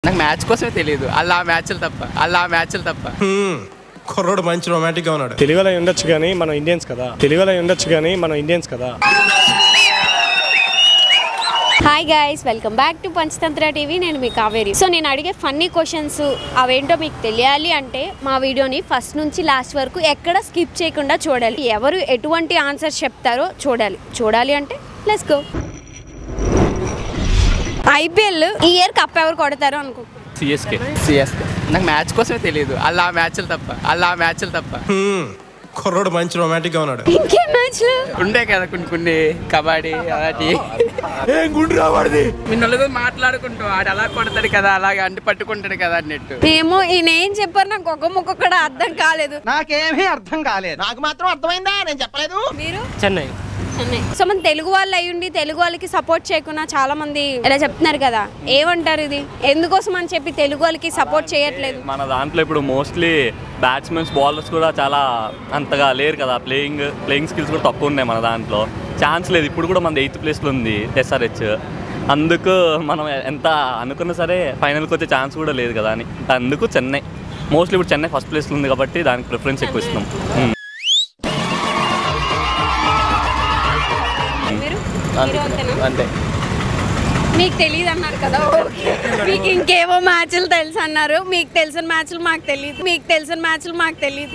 నాకు మ్యాచ్ కోసమే తెలియదు అలా మ్యాచ్లు తప్ప అలా మ్యాచ్లు తప్ప కుర్రోడు మంచి రొమాంటిక్ గా ఉన్నాడు తెలుగులో ఉండొచ్చు కానీ మనం ఇండియన్స్ కదా తెలుగులో ఉండొచ్చు కానీ మనం ఇండియన్స్ కదా hi guys welcome back to Panchatantra TV నేను మీ కావేరి సో నేను అడిగే ఫన్నీ క్వశ్చన్స్ అవేంటో మీకు తెలియాలి అంటే మా వీడియోని ఫస్ట్ నుంచి లాస్ట్ వరకు ఎక్కడ స్కిప్ చేయకుండా చూడాలి ఎవరు ఎటువంటి ఆన్సర్స్ చెప్తారో చూడాలి చూడాలి అంటే లెట్స్ గో ఐపీఎల్ ఈ ఇయర్ కప్ ఎవరు కొడతారో అనుకో సిఎస్కే సిఎస్కే నాకు మ్యాచ్ కోసమే తెలియదు అలా మ్యాచ్లు తప్ప అలా మ్యాచ్లు తప్ప హ్మ్. కుర్రోడు మంచి రొమాంటిక్ గా ఉన్నాడు ఇంకే మ్యాచ్లు ఉండే కదా కొన్ని కొన్ని కబడ్డీ అలాంటి ఏం గుండు రావాడిది మీ నలుగురు మాట్లాడుకుంటూ ఆడు అలా కొడతాడు కదా అలాగే అంటి పట్టుకుంటాడు కదా అన్నట్టు ఏమో ఈయన ఏం చెప్పారు నాకు ఒక ముక్క కూడా అర్థం కాలేదు నాకేమీ అర్థం కాలేదు నాకు మాత్రం అర్థమైందా నేను చెప్పలేదు మీరు చెన్నై చెన్నై సో మన తెలుగు వాళ్ళు అయ్యుండి తెలుగు వాళ్ళకి సపోర్ట్ చేయకుండా చాలా మంది ఇలా చెప్తున్నారు కదా ఏమంటారు ఇది ఎందుకోసం అని చెప్పి తెలుగు వాళ్ళకి సపోర్ట్ చేయట్లేదు మన దాంట్లో ఇప్పుడు మోస్ట్లీ బ్యాట్స్మెన్స్ బౌలర్స్ కూడా చాలా అంతగా లేరు కదా ప్లేయింగ్ ప్లేయింగ్ స్కిల్స్ కూడా తక్కువ ఉన్నాయి మన దాంట్లో ఛాన్స్ లేదు ఇప్పుడు కూడా మన ఎయిత్ ప్లేస్లో ఉంది ఎస్ఆర్హెచ్ అందుకు మనం ఎంత అనుకున్నా సరే ఫైనల్కి వచ్చే ఛాన్స్ కూడా లేదు కదా అని అందుకు చెన్నై మోస్ట్లీ ఇప్పుడు చెన్నై ఫస్ట్ ప్లేస్లో ఉంది కాబట్టి దానికి ప్రిఫరెన్స్ ఎక్కువ ఇస్తున్నాం ఉమ్. మీరు మీరు అంతేనా? అంతే మీకు తెలియదు అన్నారు కదా ఓకే. మీకు ఇంకేవో మ్యాచ్లు తెలుసు అన్నారు మీకు తెలిసిన మ్యాచ్లు మాకు తెలియదు మీకు తెలిసిన మ్యాచ్లు మాకు తెలియదు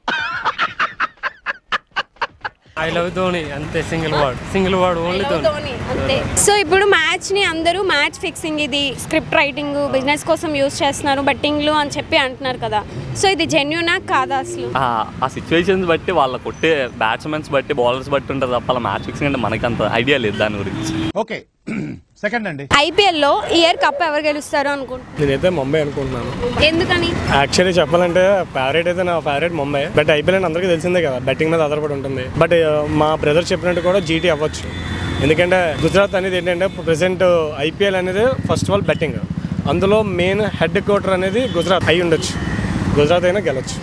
ఐ లవ్ ధోని అంతే single word single word only Dhoni Dhoni అంతే సో ఇప్పుడు మ్యాచ్ ని అందరూ మ్యాచ్ ఫిక్సింగ్ ఇది స్క్రిప్ట్ రైటింగ్ బిజినెస్ కోసం యూస్ చేస్తున్నారు బట్టింగ్లు అని చెప్పి అంటున్నారు కదా సో ఇది జెన్యునా కాదా అసలు ఆ- ఆ సిచ్యువేషన్స్ బట్టి వాళ్ళ కొట్టే బ్యాట్స్మెన్స్ బట్టి బౌలర్స్ బట్టి ఉంటుంది తప్ప అలా మ్యాచ్ ఫిక్సింగ్ అంటే మనకి అంత ఐడియా లేదు దాని గురించి ఓకే సెకండ్ అండి ఐపీఎల్ లో ఇయర్ కప్ ఎవరు గెలుస్తారో అనుకుంటున్నాను నేనైతే ముంబై అనుకుంటున్నాను ఎందుకని యాక్చువల్లీ చెప్పాలంటే ఫేవరెట్ అయితే నా ఫేవరెట్ ముంబై బట్ ఐపీఎల్ అంటే అందరికీ తెలిసిందే కదా బెట్టింగ్ మీద ఆధారపడి ఉంటుంది బట్ మా బ్రదర్ చెప్పినట్టు కూడా జీటీ అవ్వచ్చు ఎందుకంటే గుజరాత్ అనేది ఏంటంటే ప్రెసెంట్ ఐపీఎల్ అనేది ఫస్ట్ ఆఫ్ ఆల్ బెట్టింగ్ అందులో మెయిన్ హెడ్ క్వార్టర్ అనేది గుజరాత్ అయి ఉండొచ్చు గుజరాత్ అయినా గెలవచ్చు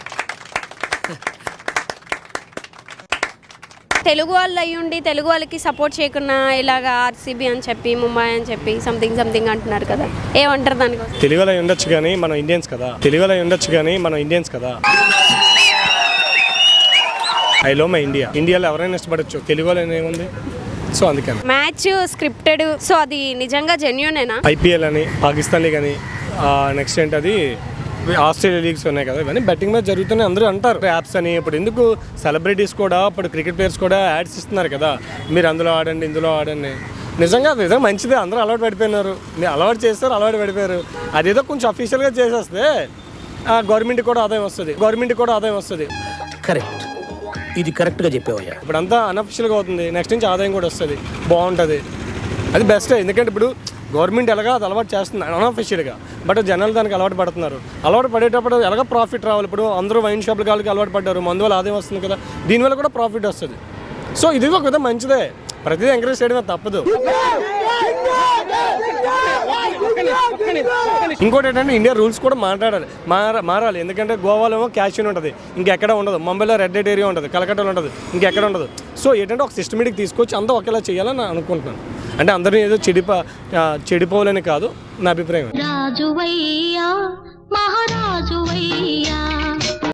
తెలుగు వాళ్ళు అయ్యుండి తెలుగు వాళ్ళకి సపోర్ట్ చేయకుండా ఇలాగా ఆర్సీబీ అని చెప్పి ముంబై అని చెప్పి సంథింగ్ సంథింగ్ అంటున్నారు కదా ఏమంటారు దానికోసం తెలుగులో ఉండొచ్చు కానీ మనం ఇండియన్స్ కదా తెలుగులో ఉండొచ్చు కానీ మనం ఇండియన్స్ కదా ఐ లో మై ఇండియా ఇండియాలో ఎవరైనా ఇష్టపడచ్చు తెలుగులో ఏముంది సో అందుకని మ్యాచ్ స్క్రిప్టెడ్ సో అది నిజంగా జెన్యునేనా ఐపీఎల్ అని పాకిస్తాన్ లీగ్ అని నెక్స్ట్ ఏంటి అది ఆస్ట్రేలియా లీగ్స్ ఉన్నాయి కదా ఇవన్నీ బెట్టింగ్ మీద జరుగుతున్నాయి అందరూ అంటారు యాప్స్ అని ఇప్పుడు ఎందుకు సెలబ్రిటీస్ కూడా ఇప్పుడు క్రికెట్ ప్లేయర్స్ కూడా యాడ్స్ ఇస్తున్నారు కదా మీరు అందులో ఆడండి ఇందులో ఆడండి నిజంగా అది నిజంగా మంచిదే అందరూ అలవాటు పడిపోయినారు మీరు అలవాటు చేస్తారు అలవాటు పడిపోయారు అదేదో కొంచెం అఫీషియల్గా చేసేస్తే గవర్నమెంట్ కూడా ఆదాయం వస్తుంది గవర్నమెంట్ కూడా ఆదాయం వస్తుంది కరెక్ట్ ఇది కరెక్ట్ గా చెప్పావయ్యా ఇప్పుడు అంతా అన్అఫిషియల్గా అవుతుంది నెక్స్ట్ నుంచి ఆదాయం కూడా వస్తుంది బాగుంటుంది అది బెస్ట్ ఎందుకంటే ఇప్పుడు గవర్నమెంట్ ఎలాగా అది అలవాటు చేస్తుంది అన్అఫిషియల్గా బట్ జనాలు దానికి అలవాటు పడుతున్నారు అలవాటు పడేటప్పుడు ఎలాగ ప్రాఫిట్ రావాలి ఇప్పుడు అందరూ వైన్ షాపుల కాళ్ళకి అలవాటు పడ్డారు మందు వల్ల ఆదాయం వస్తుంది కదా దీనివల్ల కూడా ప్రాఫిట్ వస్తుంది సో ఇది ఒక విధంగా మంచిదే ప్రతిదీ ఎంకరేజ్ చేయడమే తప్పదు ఇంకోటి ఏంటంటే ఇండియా రూల్స్ కూడా మాట్లాడాలి మార మారాలి ఎందుకంటే గోవాలో ఏమో క్యాషియన్ ఉంటుంది ఇంకెక్కడ ఉండదు ముంబైలో రెడ్ లైట్ ఏరియా ఉంటుంది కలకట్టాలో ఉంటుంది ఇంకెక్కడ ఉండదు సో ఏంటంటే ఒక సిస్టమేటిక్ తీసుకొచ్చి అంతా ఒకేలా చేయాలని నేను అనుకుంటున్నాను అంటే అందరినీ ఏదో చెడిప ఆ, చెడిపోవాలని కాదు నా అభిప్రాయం రాజువయ్యా మహారాజువయ్యా